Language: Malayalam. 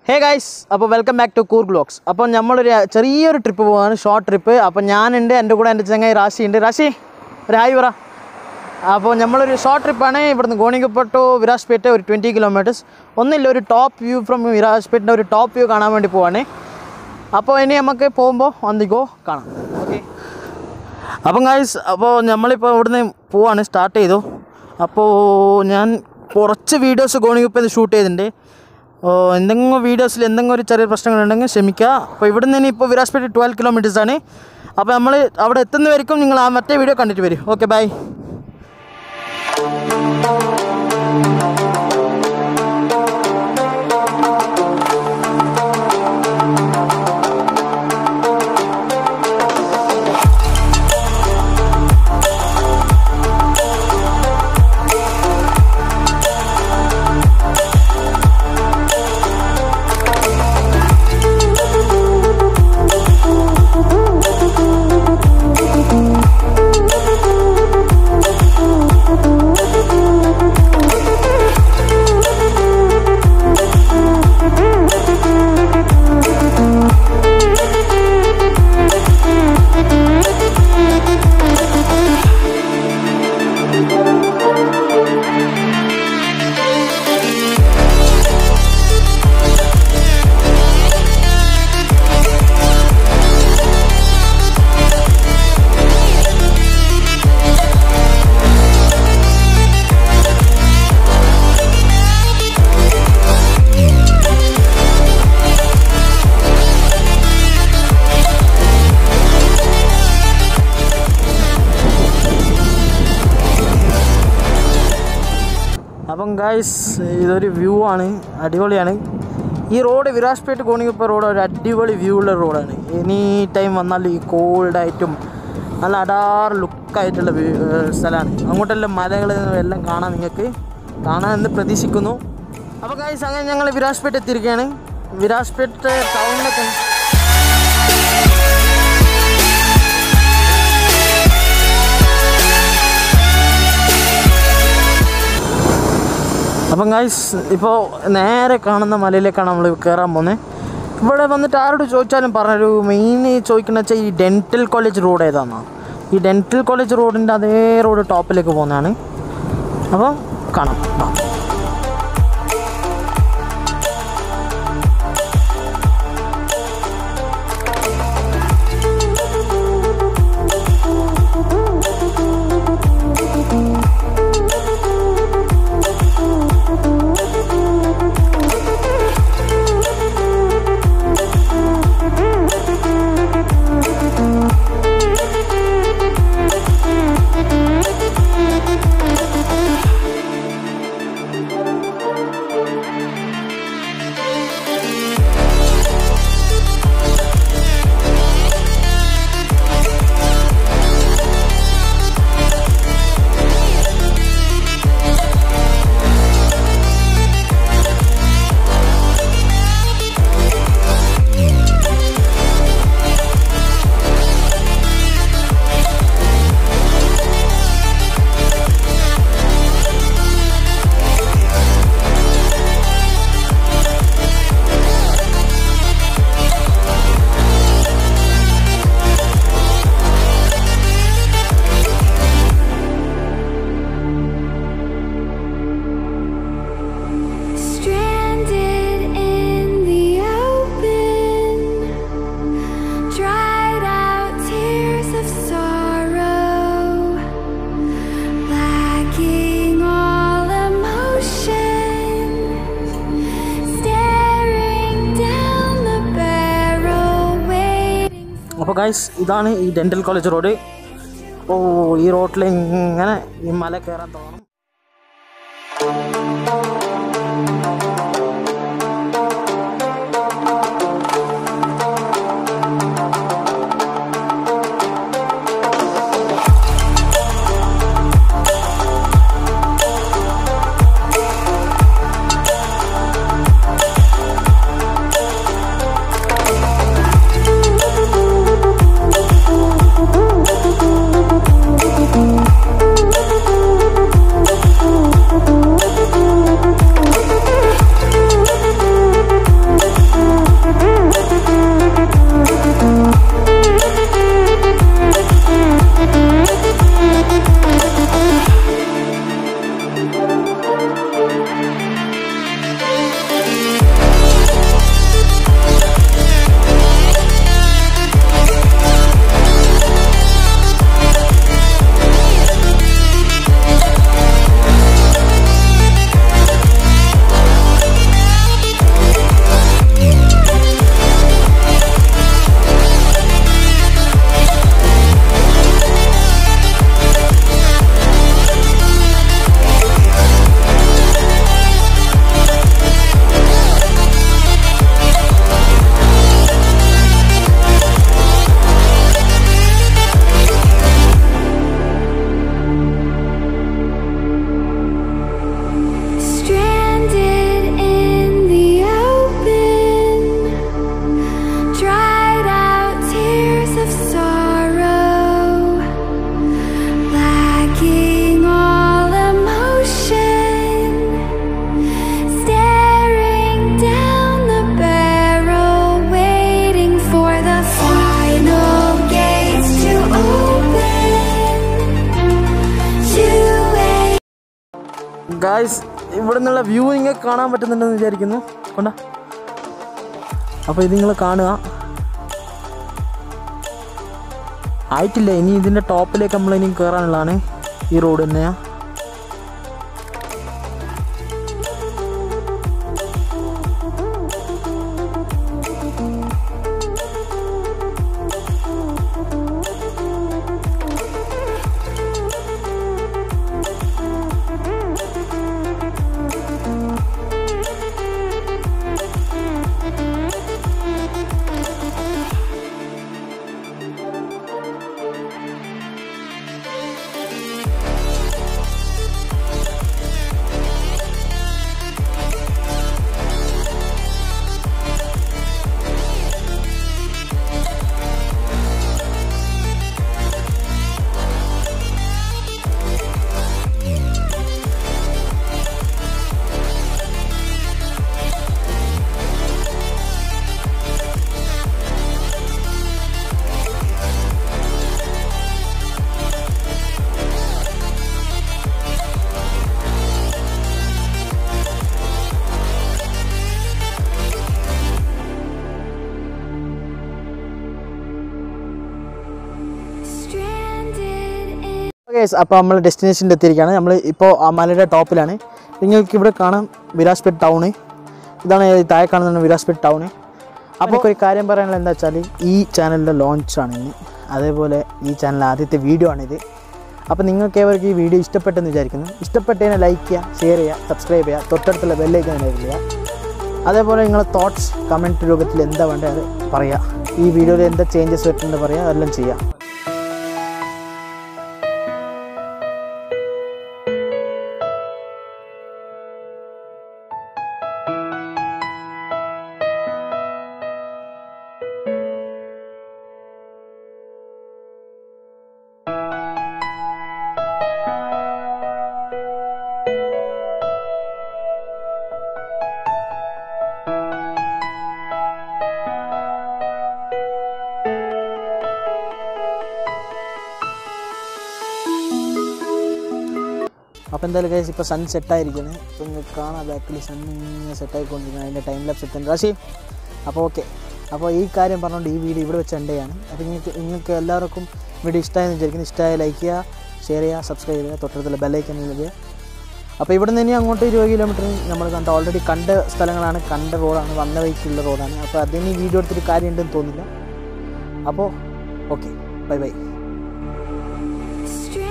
ഹേ ഗൈസ് അപ്പോൾ വെൽക്കം ബാക്ക് ടു കൂർ ബ്ലോഗ്സ് അപ്പോൾ നമ്മളൊരു ചെറിയൊരു ട്രിപ്പ് പോവാണ് ഷോർട്ട് ട്രിപ്പ് അപ്പോൾ ഞാനുണ്ട് എൻ്റെ കൂടെ എൻ്റെ ചങ്ങായി റാശി ഉണ്ട് റാശി ഒരു ഹായ് പറ അപ്പോൾ നമ്മളൊരു ഷോർട്ട് ട്രിപ്പാണ് ഇവിടുന്ന് ഗോണിക്കപ്പ ടു വിരാജ്പേട്ട് ഒരു ട്വൻറ്റി കിലോമീറ്റേഴ്സ് ഒന്നില്ല ഒരു ടോപ്പ് വ്യൂ ഫ്രം വിരാജ്പേട്ടിൻ്റെ ഒരു ടോപ്പ് വ്യൂ കാണാൻ വേണ്ടി പോവാണ് അപ്പോൾ ഇനി നമുക്ക് പോകുമ്പോൾ ഒന്നിക്കോ കാണാം ഓക്കെ അപ്പം ഗായ്സ് അപ്പോൾ നമ്മളിപ്പോൾ ഇവിടുന്ന് പോവാണ് സ്റ്റാർട്ട് ചെയ്തു അപ്പോൾ ഞാൻ കുറച്ച് വീഡിയോസ് ഗോണിക്കുപ്പം ഷൂട്ട് ചെയ്തിട്ടുണ്ട് ഓ, എന്തെങ്കിലും വീഡിയോസിൽ എന്തെങ്കിലും ഒരു ചെറിയ പ്രശ്നങ്ങളുണ്ടെങ്കിൽ ക്ഷമിക്കുക അപ്പോൾ ഇവിടുന്ന് ഇനി ഇപ്പോൾ വിരാജ്പേട്ട് ട്വൽവ് കിലോമീറ്റേഴ്സ് ആണ് അപ്പോൾ നമ്മൾ അവിടെ എത്തുന്നവരെക്കും നിങ്ങൾ ആ മറ്റേ വീഡിയോ കണ്ടിട്ട് വരും ഓക്കെ ബൈ അപ്പം ഗായ്സ് ഇതൊരു വ്യൂ ആണ് അടിപൊളിയാണ് ഈ റോഡ് വിരാജ്പേട്ട് കോണിക്കപ്പ റോഡ് ഒരു അടിപൊളി വ്യൂ ഉള്ള റോഡാണ് എനി ടൈം വന്നാൽ ഈ കോൾഡായിട്ടും നല്ല അടാർ ലുക്കായിട്ടുള്ള സ്ഥലമാണ് അങ്ങോട്ടെല്ലാം മലകൾ എല്ലാം കാണാൻ നിങ്ങൾക്ക് കാണാമെന്ന് പ്രതീക്ഷിക്കുന്നു അപ്പോൾ ഗായ്സ് അങ്ങനെ ഞങ്ങൾ വിരാജ്പേട്ട് എത്തിയിരിക്കുകയാണ് വിരാജ്പേട്ട് ടൗണിലൊക്കെ അപ്പം ഗൈസ് ഇപ്പോൾ നേരെ കാണുന്ന മലയിലേക്കാണ് നമ്മൾ കയറാൻ പോകുന്നത് ഇവിടെ വന്നിട്ട് ആരോട് ചോദിച്ചാലും പറഞ്ഞൊരു മെയിൻ ചോദിക്കുന്ന വെച്ചാൽ ഈ ഡെൻറ്റൽ കോളേജ് റോഡ് ഏതാണെന്നാണ് ഈ ഡെൻറ്റൽ കോളേജ് റോഡിൻ്റെ അതേ റോഡ് ടോപ്പിലേക്ക് പോകുന്നതാണ് അപ്പോൾ കാണാം വാ. Stranded in the open, dried out tears of sorrow, lacking all emotion, staring down the barrel, waiting. അപ്പോൾ ഗൈസ് ഇതാണ് ഈ ഡെൻറ്റൽ കോളേജ് റോഡ് ഓ ഈ റോഡിൽ ഇങ്ങനെ ഈ മല കയറാൻ തോന്നണം Thank ഗായ്സ് ഇവിടെ നിന്നുള്ള വ്യൂ നിങ്ങൾക്ക് കാണാൻ പറ്റുന്നുണ്ടെന്ന് വിചാരിക്കുന്നു കൊണ്ട അപ്പോൾ ഇത് നിങ്ങൾ കാണുക ആയിട്ടില്ല ഇനി ഇതിൻ്റെ ടോപ്പിലേക്ക് നമ്മൾ ഇനി കയറാനുള്ളതാണ് ഈ റോഡ് തന്നെയാണ് Stranded in ഗൈസ് അപ്പോൾ നമ്മൾ ഡെസ്റ്റിനേഷനിൽ എത്തിയിരിക്കുകയാണ് നമ്മൾ ഇപ്പോൾ ആ മലയുടെ ടോപ്പിലാണ് നിങ്ങൾക്ക് ഇവിടെ കാണാം വിരാജ്പേട്ട് ടൗണ് ഇതാണ് ഈ താഴെ കാണുന്നതാണ് വിരാജ്പേട്ട് ടൗണ് അപ്പോൾ ഒരു കാര്യം പറയാനുള്ളത് എന്താ വെച്ചാൽ ഈ ചാനലിൻ്റെ ലോഞ്ചാണ് ഇന്ന് അതേപോലെ ഈ ചാനൽ ആദ്യത്തെ വീഡിയോ ആണിത് അപ്പോൾ നിങ്ങൾക്ക് ഏവർക്ക് ഈ വീഡിയോ ഇഷ്ടപ്പെട്ടെന്ന് വിചാരിക്കുന്നു ഇഷ്ടപ്പെട്ടതിനെ ലൈക്ക് ചെയ്യുക ഷെയർ ചെയ്യുക സബ്സ്ക്രൈബ് ചെയ്യുക തൊട്ടടുത്തുള്ള ബെല്ലൈക്കൻ എനേബിൾ ചെയ്യുക അതേപോലെ നിങ്ങളെ തോട്ട്സ് കമൻറ്റ് രൂപത്തിൽ എന്താ വേണ്ടത് അത് പറയുക ഈ വീഡിയോയിൽ എന്താ ചേഞ്ചസ് വരുന്നുണ്ട് പറയുക അതെല്ലാം ചെയ്യുക അപ്പോൾ എന്തായാലും കേസ് ഇപ്പോൾ സൺ സെറ്റായിരിക്കുന്നത് ഇപ്പോൾ നിങ്ങൾക്ക് കാണാം ബാക്കിൽ സൺ ഇങ്ങനെ സെറ്റായിക്കൊണ്ടിരിക്കുന്നത് അതിൻ്റെ ടൈം ലാപ്സ് എത്തുന്നുണ്ട് റാശി അപ്പോൾ ഓക്കെ അപ്പോൾ ഈ കാര്യം പറഞ്ഞുകൊണ്ട് ഈ വീഡിയോ ഇവിടെ വെച്ച് എൻ്റെ ചെയ്യാണ് അപ്പോൾ നിങ്ങൾക്ക് നിങ്ങൾക്ക് എല്ലാവർക്കും വീഡിയോ ഇഷ്ടമായെന്ന് വിചാരിക്കുന്നു ഇഷ്ടമായ ലൈക്ക് ചെയ്യുക ഷെയർ ചെയ്യുക സബ്സ്ക്രൈബ് ചെയ്യുക തൊട്ടടുത്തുള്ള ബെല്ലൈക്കൻ നൽകുക അപ്പോൾ ഇവിടെ നിന്ന് ഇനി അങ്ങോട്ട് ഇരുപത് കിലോമീറ്റർ നമ്മൾ കണ്ട ഓൾറെഡി കണ്ട സ്ഥലങ്ങളാണ് കണ്ട റോഡാണ് വന്ന വഴിക്കുള്ള റോഡാണ് അപ്പോൾ അതിന് ഈ വീഡിയോ എടുത്തിട്ട് കാര്യമുണ്ടെന്ന് തോന്നില്ല അപ്പോൾ ഓക്കെ ബൈ ബൈ stranded